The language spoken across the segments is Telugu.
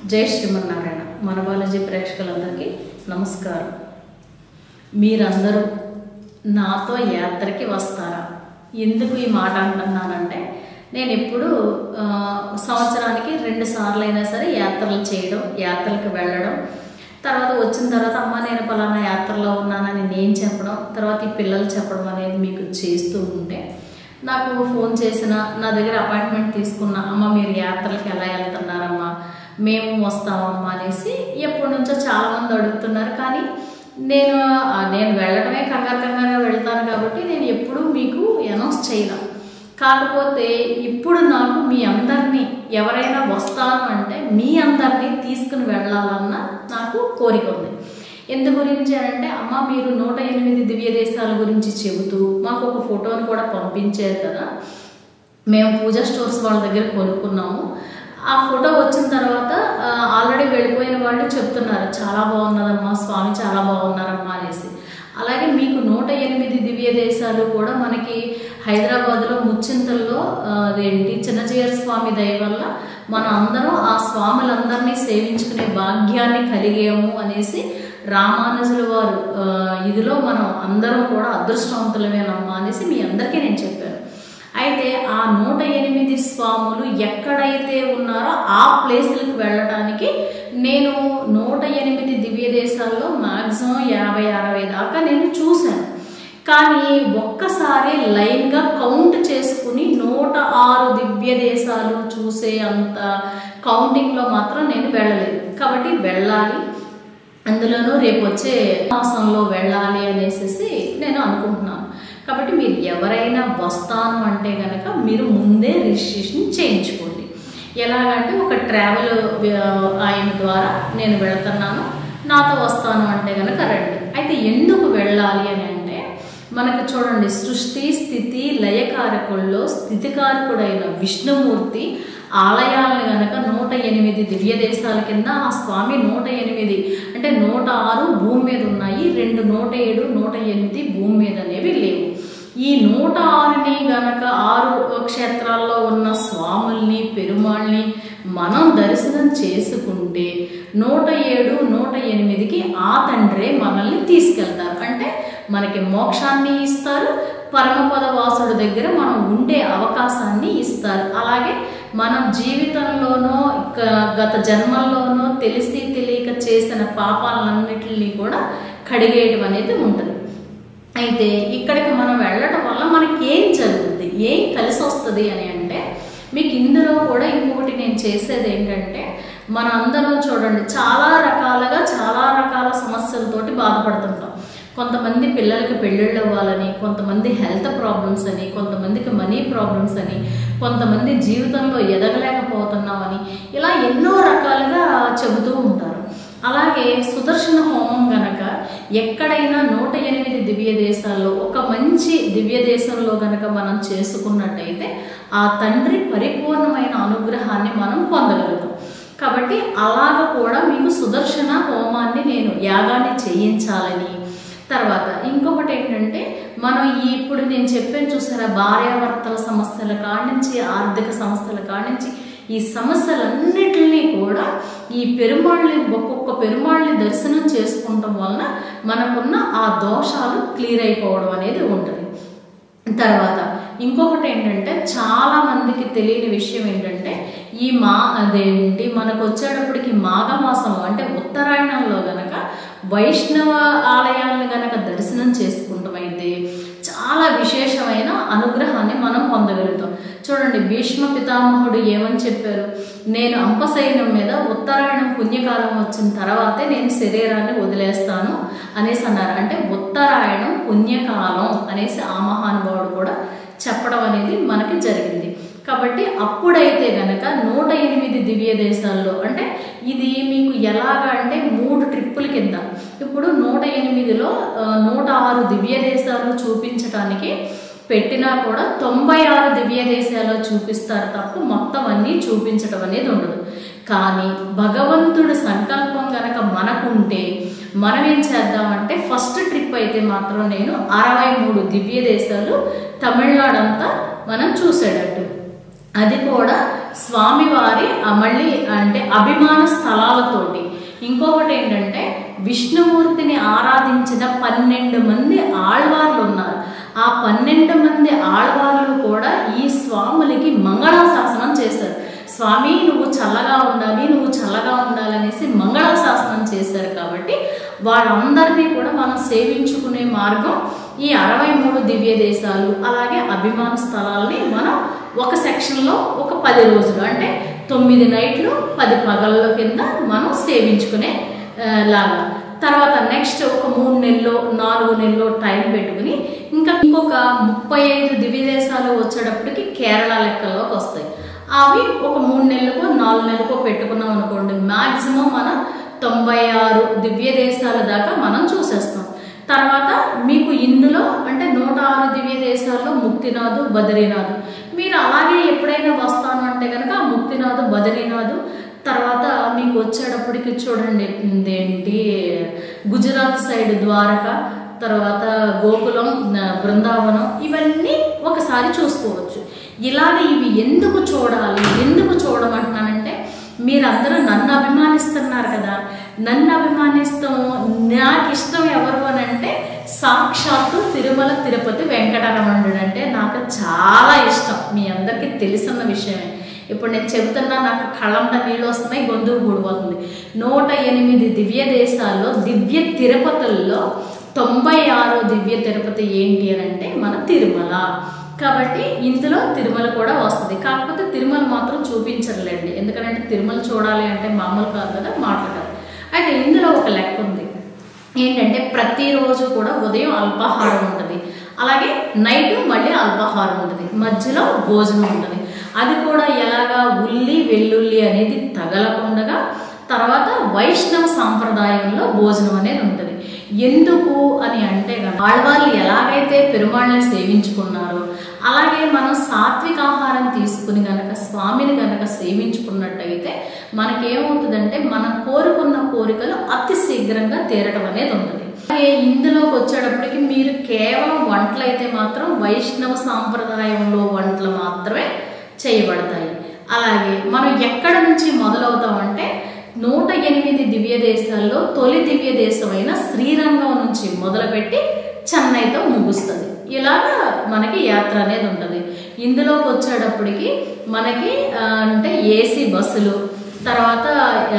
జై శ్రీమన్నారాయణ మన బాలాజీ ప్రేక్షకులందరికీ నమస్కారం మీరందరూ నాతో యాత్రకి వస్తారా ఎందుకు ఈ మాట అంటున్నానంటే నేను ఎప్పుడు ఆ, సంవత్సరానికి రెండు సార్లు అయినా సరే యాత్రలు చేయడం యాత్రలకు వెళ్ళడం తర్వాత వచ్చిన తర్వాత అమ్మ నేను పలానా యాత్రలో ఉన్నానని నేను చెప్పడం తర్వాత ఈ పిల్లలు చెప్పడం అనేది మీకు చేస్తూ ఉంటే నాకు ఫోన్ చేసిన నా దగ్గర అపాయింట్మెంట్ తీసుకున్న అమ్మ మీరు యాత్రలకు ఎలా వెళ్తున్నారమ్మా మేము వస్తామమ్మా అనేసి ఎప్పటి నుంచో చాలా మంది అడుగుతున్నారు కానీ నేను ఆ, నేను వెళ్ళడమే కంగారు కంగారుగా వెళ్తాను కాబట్టి నేను ఎప్పుడూ మీకు అనౌన్స్ చేయను కాకపోతే ఇప్పుడు నాకు మీ అందరినీ ఎవరైనా వస్తాను అంటే మీ అందరినీ తీసుకుని వెళ్ళాలన్న నాకు కోరిక ఉంది ఎందు గురించి అంటే అమ్మ మీరు నూట ఎనిమిది దివ్య దేశాల గురించి చెబుతూ మాకు ఒక ఫోటోని కూడా పంపించారు కదా మేము పూజా స్టోర్స్ వాళ్ళ దగ్గర కొనుక్కున్నాము ఆ ఫోటో వచ్చిన తర్వాత ఆల్రెడీ వెళ్ళిపోయిన వాళ్ళు చెప్తున్నారు చాలా బాగున్నదమ్మా స్వామి చాలా బాగున్నారమ్మా అనేసి అలాగే మీకు నూట ఎనిమిది దివ్య దేశాలు కూడా మనకి హైదరాబాద్లో ముచ్చింతల్లో ఆ, అదేంటి చిన్నచీర స్వామి దయ వల్ల మనం అందరం ఆ స్వాములందరినీ సేవించుకునే భాగ్యాన్ని కలిగాము అనేసి రామానుజుల వారు ఆ, ఇదిలో మనం అందరం కూడా అదృష్టవంతులమేనమ్మా అనేసి మీ అందరికీ నేను చెప్పాను అయితే ఆ నూట ఎనిమిది స్వాములు ఎక్కడైతే ఉన్నారో ఆ ప్లేసులకు వెళ్ళడానికి నేను నూట ఎనిమిది దివ్య దేశాల్లో మాక్సిమం యాభై అరవై దాకా నేను చూశాను కానీ ఒక్కసారి లైన్గా కౌంట్ చేసుకుని నూట ఆరు దివ్య దేశాలు చూసే అంత కౌంటింగ్లో మాత్రం నేను వెళ్ళలేదు కాబట్టి వెళ్ళాలి అందులోనూ రేపు వచ్చే మాసంలో వెళ్ళాలి అనేసి నేను అనుకుంటున్నాను కాబట్టి మీరు ఎవరైనా వస్తాను అంటే కనుక మీరు ముందే రిజిస్ట్రేషన్ చేయించుకోండి ఎలాగంటే ఒక ట్రావెల్ ఆయన ద్వారా నేను వెళుతున్నాను నాతో వస్తాను అంటే కనుక రండి అయితే ఎందుకు వెళ్ళాలి అని అంటే మనకు చూడండి సృష్టి స్థితి లయకారకుల్లో స్థితికారకుడైన విష్ణుమూర్తి ఆలయాలను గనక నూట ఎనిమిది దివ్య దేశాల కింద ఆ స్వామి నూట ఎనిమిది అంటే నూట ఆరు భూమి మీద ఉన్నాయి రెండు నూట ఏడు నూట ఎనిమిది భూమి మీద అనేవి లేవు ఈ నూట ఆరుని గనక ఆరు క్షేత్రాల్లో ఉన్న స్వాముల్ని పెరుమాళ్ళని మనం దర్శనం చేసుకుంటే నూట ఏడు నూట ఎనిమిదికి ఆ తండ్రే మనల్ని తీసుకెళ్తారు అంటే మనకి మోక్షాన్ని ఇస్తారు పరమపద వాసుడి దగ్గర మనం ఉండే అవకాశాన్ని ఇస్తారు అలాగే మనం జీవితంలోనో గ- గత జన్మల్లోనో తెలిసి తెలియక చేసిన పాపాలన్నిటిని కూడా కడిగేయడం అనేది ఉంటుంది అయితే ఇక్కడికి మనం వెళ్ళటం వల్ల మనకి ఏం జరుగుతుంది ఏం కలిసి వస్తుంది అని అంటే మీకు ఇందులో కూడా ఇంకొకటి నేను చేసేది ఏంటంటే మన అందరం చూడండి చాలా రకాలుగా చాలా రకాల సమస్యలతోటి బాధపడుతుంటాం కొంతమంది పిల్లలకి పెళ్ళిళ్ళు అవ్వాలని కొంతమంది హెల్త్ ప్రాబ్లమ్స్ అని కొంతమందికి మనీ ప్రాబ్లమ్స్ అని కొంతమంది జీవితంలో ఎదగలేకపోతున్నామని ఇలా ఎన్నో రకాలుగా చెబుతూ ఉంటారు అలాగే సుదర్శన హోమం గనక ఎక్కడైనా నూట ఎనిమిది దివ్య దేశాల్లో ఒక మంచి దివ్య దేశంలో గనక మనం చేసుకున్నట్టయితే ఆ తండ్రి పరిపూర్ణమైన అనుగ్రహాన్ని మనం పొందగలుగుతాం కాబట్టి అలాగ కూడా మీకు సుదర్శన హోమాన్ని నేను యాగాన్ని చేయించాలని తర్వాత ఇంకొకటి ఏంటంటే మనం ఈ ఇప్పుడు నేను చెప్పాను చూసారా భార్యాభర్తల సమస్యల కాడించి ఆర్థిక సమస్యల కాడించి ఈ సమస్యలన్నిటినీ కూడా ఈ పెరుమాళ్ళని ఒక్కొక్క పెరుమాళ్ళని దర్శనం చేసుకుంటాం వలన మనకున్న ఆ దోషాలు క్లియర్ అయిపోవడం అనేది ఉంటుంది తర్వాత ఇంకొకటి ఏంటంటే చాలా మందికి తెలియని విషయం ఏంటంటే ఈ మా అదేంటి మనకు వచ్చేటప్పటికి మాఘమాసంలో అంటే ఉత్తరాయణంలో గనక వైష్ణవ ఆలయాలను గనక దర్శనం చేసుకుంటామైతే చాలా విశేషమైన అనుగ్రహాన్ని మనం పొందగలుగుతాం చూడండి భీష్మ పితామహుడు ఏమని చెప్పారు నేను అంపశయనం మీద ఉత్తరాయణం పుణ్యకాలం వచ్చిన తర్వాతే నేను శరీరాన్ని వదిలేస్తాను అనేసి అన్నారు అంటే ఉత్తరాయణం పుణ్యకాలం అనేసి ఆ మహానుభావుడు కూడా చెప్పడం అనేది మనకి జరిగింది కాబట్టి అప్పుడైతే గనక నూట ఎనిమిది దివ్య దేశాల్లో అంటే ఇది మీకు ఎలాగా అంటే మూడు ట్రిప్పుల కింద ఇప్పుడు నూట ఎనిమిదిలో ఆ, నూట ఆరు దివ్య దేశాలు చూపించడానికి పెట్టినా కూడా తొంభై ఆరు దివ్య దేశాలు చూపిస్తారు తప్ప మొత్తం అన్నీ చూపించడం అనేది ఉండదు కానీ భగవంతుడి సంకల్పం గనక మనకుంటే మనం ఏం చేద్దామంటే ఫస్ట్ ట్రిప్ అయితే మాత్రం నేను అరవై మూడు దివ్య దేశాలు తమిళనాడు అంతా మనం చూసేటట్టు అది కూడా స్వామివారి ఆ, మళ్ళీ అంటే అభిమాన స్థలాలతోటి ఇంకొకటి ఏంటంటే విష్ణుమూర్తిని ఆరాధించిన పన్నెండు మంది ఆళ్వార్లు ఉన్నారు ఆ పన్నెండు మంది ఆళ్వార్లు కూడా ఈ స్వాములకి మంగళాశాసనం చేశారు స్వామి నువ్వు చల్లగా ఉండాలి నువ్వు చల్లగా ఉండాలనేసి మంగళాశాసనం చేశారు కాబట్టి వాళ్ళందరినీ కూడా మనం సేవించుకునే మార్గం ఈ అరవై మూడు దివ్య దేశాలు అలాగే అభిమాన స్థలాల్ని మనం ఒక సెక్షన్లో ఒక పది రోజులు అంటే తొమ్మిది నైట్లు పది పగళ్ళ కింద మనం సేవించుకునే ఆ, లాగా తర్వాత నెక్స్ట్ ఒక మూడు నెలలు నాలుగు నెలలు టైం పెట్టుకుని ఇంకా ఇంకొక ముప్పై ఐదు దివ్య దేశాలు వచ్చేటప్పటికి కేరళ లెక్కల్లోకి వస్తాయి అవి ఒక మూడు నెలలకో నాలుగు నెలలకో పెట్టుకున్నాం అనుకోండి మ్యాక్సిమం మనం తొంభై ఆరు దివ్య దేశాల దాకా మనం చూసేస్తాం తర్వాత మీకు ఇందులో అంటే నూట ఆరు దివ్య దేశాల్లో ముక్తినాథు బద్రీనాథు మీరు అలాగే ఎప్పుడైనా వస్తాను అంటే కనుక ఆ ముక్తినాథు బద్రీనాథు తర్వాత మీకు వచ్చేటప్పటికి చూడండి ఏంటి గుజరాత్ సైడ్ ద్వారక తర్వాత గోకులం న- బృందావనం ఇవన్నీ ఒకసారి చూసుకోవచ్చు ఇలాగ ఇవి ఎందుకు చూడాలి ఎందుకు చూడమంటున్నానంటే మీరందరూ నన్ను అభిమానిస్తున్నారు కదా నన్ను అభిమానిస్తాం నాకు ఇష్టం ఎవరు అని అంటే సాక్షాత్తు తిరుమల తిరుపతి వెంకటరమణుడు అంటే నాకు చాలా ఇష్టం మీ అందరికీ తెలిసిన విషయమే ఇప్పుడు నేను చెబుతున్నా నాకు కళ్ళంట నీళ్ళు వస్తున్నాయి గొంతుకు కూడిపోతుంది నూట ఎనిమిది దివ్య దేశాల్లో దివ్య తిరుపతుల్లో తొంభై ఆరో దివ్య తిరుపతి ఏంటి అని అంటే మన తిరుమల కాబట్టి ఇందులో తిరుమల కూడా వస్తుంది కాకపోతే తిరుమల మాత్రం చూపించరులేండి ఎందుకంటే తిరుమల చూడాలి అంటే మామూలు కాదు కదా మాటలు కాదు అయితే ఇందులో ఒక లెక్క ఉంది ఏంటంటే ప్రతిరోజు కూడా ఉదయం అల్పాహారం ఉంటుంది అలాగే నైట్ మళ్ళీ అల్పాహారం ఉంటుంది మధ్యలో భోజనం ఉంటుంది అది కూడా ఎలాగా ఉల్లి వెల్లుల్లి అనేది తగలకుండా తర్వాత వైష్ణవ సాంప్రదాయంలో భోజనం అనేది ఉంటుంది ఎందుకు అని అంటే గనక ఆడవాళ్ళు ఎలాగైతే పెరుమాళ్ళని సేవించుకున్నారో అలాగే మనం సాత్విక ఆహారం తీసుకుని గనక స్వామిని గనక సేవించుకున్నట్టయితే మనకేమవుతుందంటే మనం కోరుకున్న కోరికలు అతి శీఘ్రంగా తీరటం అనేది ఉంటుంది అలాగే ఇందులోకి వచ్చేటప్పటికి మీరు కేవలం వంటలు అయితే మాత్రం వైష్ణవ సాంప్రదాయంలో వంటలు మాత్రమే చేయబడతాయి అలాగే మనం ఎక్కడ నుంచి మొదలవుతామంటే నూట ఎనిమిది దివ్య దేశాల్లో తొలి దివ్య దేశమైన శ్రీరంగం నుంచి మొదలుపెట్టి చెన్నైతో ముగుస్తుంది ఇలాగా మనకి యాత్ర అనేది ఉంటుంది ఇందులోకి వచ్చేటప్పటికి మనకి ఆ, అంటే ఏసీ బస్సులు తర్వాత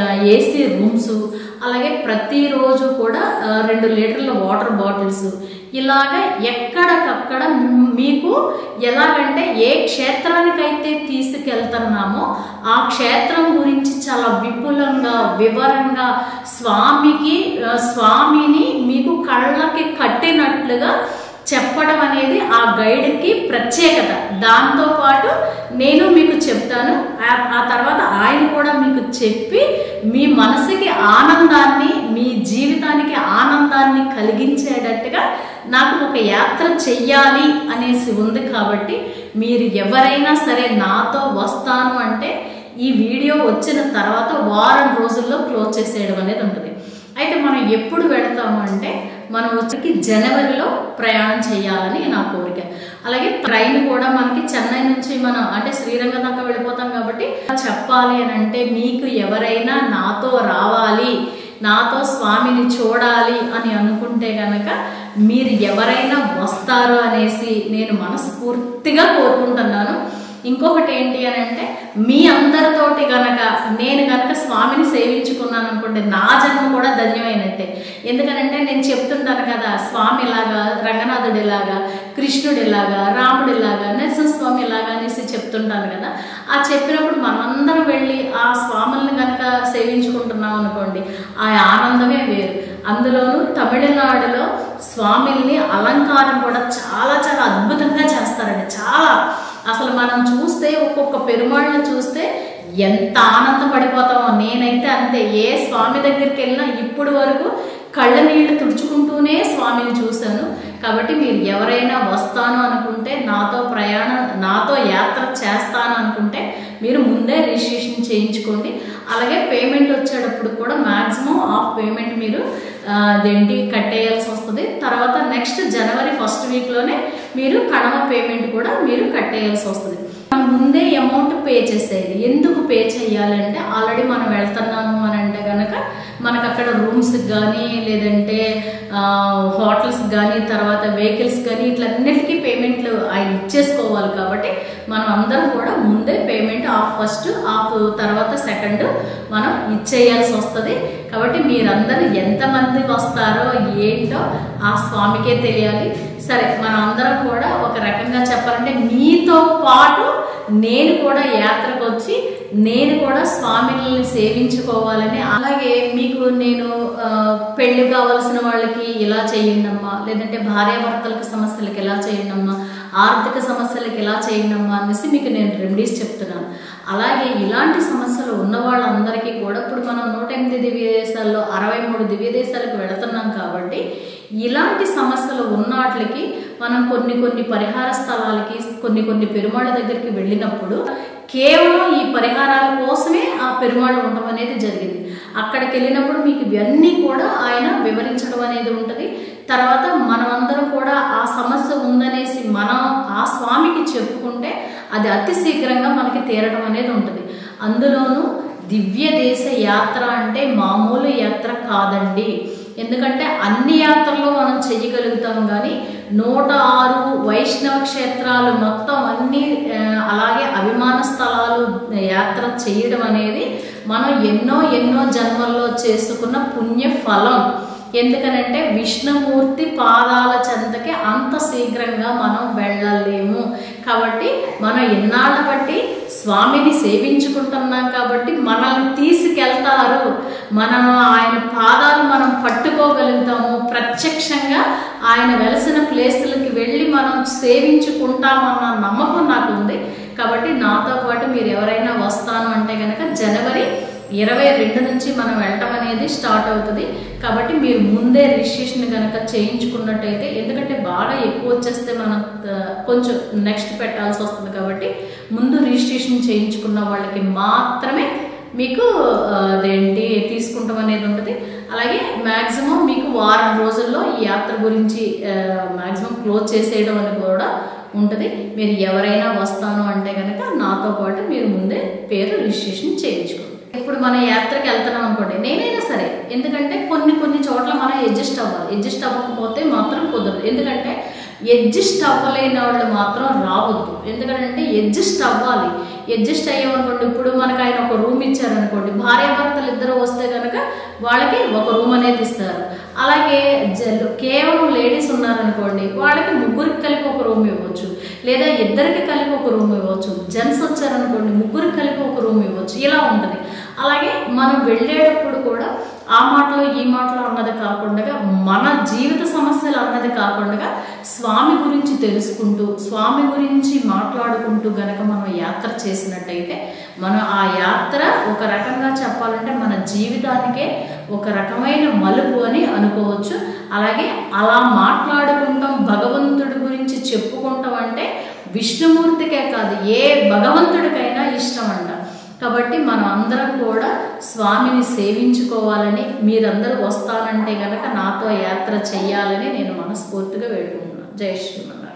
ఏసీ రూమ్స్ అలాగే ప్రతిరోజు కూడా ఆ, రెండు లీటర్ల వాటర్ బాటిల్స్ ఇలాగ ఎక్కడికక్కడ మీకు ఎలాగంటే ఏ క్షేత్రానికైతే తీసుకెళ్తున్నామో ఆ క్షేత్రం గురించి చాలా విపులంగా వివరంగా స్వామికి ఆ, స్వామిని మీకు కళ్ళకి కట్టినట్లుగా చెప్పడం అనేది ఆ గైడ్కి ప్రత్యేకత దాంతోపాటు నేను మీకు చెప్తాను ఆ- ఆ తర్వాత ఆయన కూడా మీకు చెప్పి మీ మనసుకి ఆనందాన్ని మీ జీవితానికి ఆనందాన్ని కలిగించేటట్టుగా నాకు ఒక యాత్ర చెయ్యాలి అనేసి ఉంది కాబట్టి మీరు ఎవరైనా సరే నాతో వస్తాను అంటే ఈ వీడియో వచ్చిన తర్వాత వారం రోజుల్లో క్లోజ్ చేసేయడం అనేది ఉంటుంది అయితే మనం ఎప్పుడు వెళతాము అంటే మనం వచ్చి జనవరిలో ప్రయాణం చేయాలని నా కోరిక అలాగే ట్రైన్ కూడా మనకి చెన్నై నుంచి మనం అంటే శ్రీరంగం దాకా వెళ్ళిపోతాం కాబట్టి చెప్పాలి అని అంటే మీకు ఎవరైనా నాతో రావాలి నాతో స్వామిని చూడాలి అని అనుకుంటే గనక మీరు ఎవరైనా వస్తారు అనేసి నేను మనస్ఫూర్తిగా కోరుకుంటున్నాను ఇంకొకటి ఏంటి అని అంటే మీ అందరితోటి గనక నేను గనక స్వామిని సేవించుకున్నాను అనుకోండి నా జన్మ కూడా ధన్యమైనట్టే ఎందుకనంటే నేను చెప్తుంటాను కదా స్వామి ఇలాగా రంగనాథుడు ఇలాగా కృష్ణుడు ఇలాగా రాముడు ఇలాగా నరసింహస్వామి ఇలాగా అనేసి చెప్తుంటాను కదా ఆ చెప్పినప్పుడు మనందరం వెళ్ళి ఆ స్వాముల్ని గనక సేవించుకుంటున్నాం అనుకోండి ఆ ఆనందమే వేరు అందులోనూ తమిళనాడులో స్వామిల్ని అలంకారం కూడా చాలా చాలా అద్భుతంగా చేస్తారండి చాలా అసలు మనం చూస్తే ఒక్కొక్క పెరుమాళ్ళని చూస్తే ఎంత ఆనందపడిపోతామో నేనైతే అంతే ఏ స్వామి దగ్గరికి వెళ్ళినా ఇప్పుడు వరకు కళ్ళ నీళ్లు తుడుచుకుంటూనే స్వామిని చూశాను కాబట్టి మీరు ఎవరైనా వస్తాను అనుకుంటే నాతో ప్రయాణం నాతో యాత్ర చేస్తాను అనుకుంటే మీరు ముందే రిజిస్ట్రేషన్ చేయించుకోండి అలాగే పేమెంట్ వచ్చేటప్పుడు కూడా మ్యాక్సిమం ఆఫ్ పేమెంట్ మీరు ఆ, అదేంటి కట్టేయాల్సి వస్తుంది తర్వాత నెక్స్ట్ జనవరి ఫస్ట్ వీక్లోనే మీరు కడమ పేమెంట్ కూడా మీరు కట్టేయాల్సి వస్తుంది మనం ముందే అమౌంట్ అమౌంట్ పే చేసేది ఎందుకు పే చేయాలంటే ఆల్రెడీ మనం వెళ్తున్నాము అని అంటే కనుక మనకు అక్కడ రూమ్స్కి కానీ లేదంటే హోటల్స్ కానీ తర్వాత వెహికల్స్ కానీ ఇట్లన్నిటికీ పేమెంట్లు ఆయన ఇచ్చేసుకోవాలి కాబట్టి మనం అందరం కూడా ముందే పేమెంట్ ఆఫ్ ఫస్ట్ ఆఫ్ తర్వాత సెకండ్ మనం ఇచ్చేయాల్సి వస్తుంది కాబట్టి మీరందరూ ఎంతమంది వస్తారో ఏంటో ఆ స్వామికే తెలియాలి సరే మనం అందరం కూడా ఒక రకంగా చెప్పాలంటే మీతో పాటు నేను కూడా యాత్రకు వచ్చి నేను కూడా స్వామిని సేవించుకోవాలని అలాగే మీకు నేను ఆ, పెళ్లి కావాల్సిన వాళ్ళకి ఇలా చేయండి అమ్మా లేదంటే భార్యాభర్తలకు సమస్యలకు ఎలా చేయండి అమ్మా ఆర్థిక సమస్యలకు ఎలా చేయండి అమ్మా అనేసి మీకు నేను రెమెడీస్ చెప్తున్నాను అలాగే ఇలాంటి సమస్యలు ఉన్న వాళ్ళందరికీ కూడా ఇప్పుడు మనం నూట ఎనిమిది దివ్య దేశాల్లో అరవై మూడు దివ్య దేశాలకు వెళుతున్నాం కాబట్టి ఇలాంటి సమస్యలు ఉన్నట్లకి మనం కొన్ని కొన్ని పరిహార స్థలాలకి కొన్ని కొన్ని పెరుమాళ్ళ దగ్గరికి వెళ్ళినప్పుడు కేవలం ఈ పరిహారాల కోసమే ఆ పెరుమాళ్ళు ఉండడం అనేది జరిగింది అక్కడికి వెళ్ళినప్పుడు మీకు ఇవన్నీ కూడా ఆయన వివరించడం అనేది ఉంటుంది తర్వాత మనమందరం కూడా ఆ సమస్య ఉందనేసి మనం ఆ స్వామికి చెప్పుకుంటే అది అతి శీఘ్రంగా మనకి తీరడం అనేది ఉంటుంది అందులోనూ దివ్య దేశ యాత్ర అంటే మామూలు యాత్ర కాదండి ఎందుకంటే అన్ని యాత్రలు మనం చెయ్యగలుగుతాం కానీ నూట ఆరు వైష్ణవ క్షేత్రాలు మొత్తం అన్ని ఆ, అలాగే అభిమాన స్థలాలు యాత్ర చేయడం అనేది మనం ఎన్నో ఎన్నో జన్మల్లో చేసుకున్న పుణ్య ఫలం ఎందుకనంటే విష్ణుమూర్తి పాదాల చెంతకి అంత శీఘ్రంగా మనం వెళ్ళలేము కాబట్టి మనం ఎన్నాళ్ళ బట్టి స్వామిని సేవించుకుంటున్నాం కాబట్టి మనల్ని తీసుకెళ్తారు మనం ఆయన పాదాలు మనం పట్టుకోగలుగుతాము ప్రత్యక్షంగా ఆయన వెలసిన ప్లేసులకి వెళ్ళి మనం సేవించుకుంటామన్న నమ్మకం నాకు ఉంది కాబట్టి నాతో పాటు మీరు ఎవరైనా వస్తాను అంటే కనుక జనవరి ఇరవై రెండు నుంచి మనం వెళ్ళటం అనేది స్టార్ట్ అవుతుంది కాబట్టి మీరు ముందే రిజిస్ట్రేషన్ కనుక చేయించుకున్నట్టయితే ఎందుకంటే బాగా ఎక్కువ వచ్చేస్తే మనం ఆ, కొంచెం నెక్స్ట్ పెట్టాల్సి వస్తుంది కాబట్టి ముందు రిజిస్ట్రేషన్ చేయించుకున్న వాళ్ళకి మాత్రమే మీకు ఆ, అదేంటి తీసుకుంటాం అనేది ఉంటుంది అలాగే మ్యాక్సిమం మీకు వారం రోజుల్లో ఈ యాత్ర గురించి మ్యాక్సిమం క్లోజ్ చేసేయడం అని కూడా ఉంటుంది మీరు ఎవరైనా వస్తాను అంటే కనుక నాతో పాటు మీరు ముందే పేరు రిజిస్ట్రేషన్ చేయించుకోండి ఇప్పుడు మన యాత్రకి వెళ్తున్నాం అనుకోండి నేనైనా సరే ఎందుకంటే కొన్ని కొన్ని చోట్ల మనం అడ్జస్ట్ అవ్వాలి అడ్జస్ట్ అవ్వకపోతే మాత్రం కుదరదు ఎందుకంటే అడ్జస్ట్ అవ్వలేని వాళ్ళు మాత్రం రావద్దు ఎందుకంటే అడ్జస్ట్ అవ్వాలి అడ్జస్ట్ అయ్యామనుకోండి ఇప్పుడు మనకు ఆయన ఒక రూమ్ ఇచ్చారనుకోండి భార్యాభర్తలు ఇద్దరు వస్తే కనుక వాళ్ళకి ఒక రూమ్ అనేది ఇస్తారు అలాగే జ- కేవలం లేడీస్ ఉన్నారనుకోండి వాళ్ళకి ముగ్గురికి కలిపి ఒక రూమ్ ఇవ్వచ్చు లేదా ఇద్దరికి కలిపి ఒక రూమ్ ఇవ్వచ్చు జెంట్స్ వచ్చారనుకోండి ముగ్గురికి కలిపి ఒక రూమ్ ఇవ్వచ్చు ఇలా ఉంటుంది అలాగే మనం వెళ్ళేటప్పుడు కూడా ఆ మాటలో ఈ మాటలో అన్నది కాకుండా మన జీవిత సమస్యలు అన్నది కాకుండా స్వామి గురించి తెలుసుకుంటూ స్వామి గురించి మాట్లాడుకుంటూ గనక మనం యాత్ర చేసినట్టయితే మనం ఆ యాత్ర ఒక రకంగా చెప్పాలంటే మన జీవితానికే ఒక రకమైన మలుపు అని అనుకోవచ్చు అలాగే అలా మాట్లాడుకుంటాం భగవంతుడి గురించి చెప్పుకుంటాం అంటే విష్ణుమూర్తికే కాదు ఏ భగవంతుడికైనా ఇష్టం అంట కాబట్టి మనం అందరం కూడా స్వామిని సేవించుకోవాలని మీరందరూ వస్తానంటే గనక నాతో యాత్ర చెయ్యాలని నేను మనస్ఫూర్తిగా వేడుకుంటున్నాను జై శ్రీమన్నారాయణ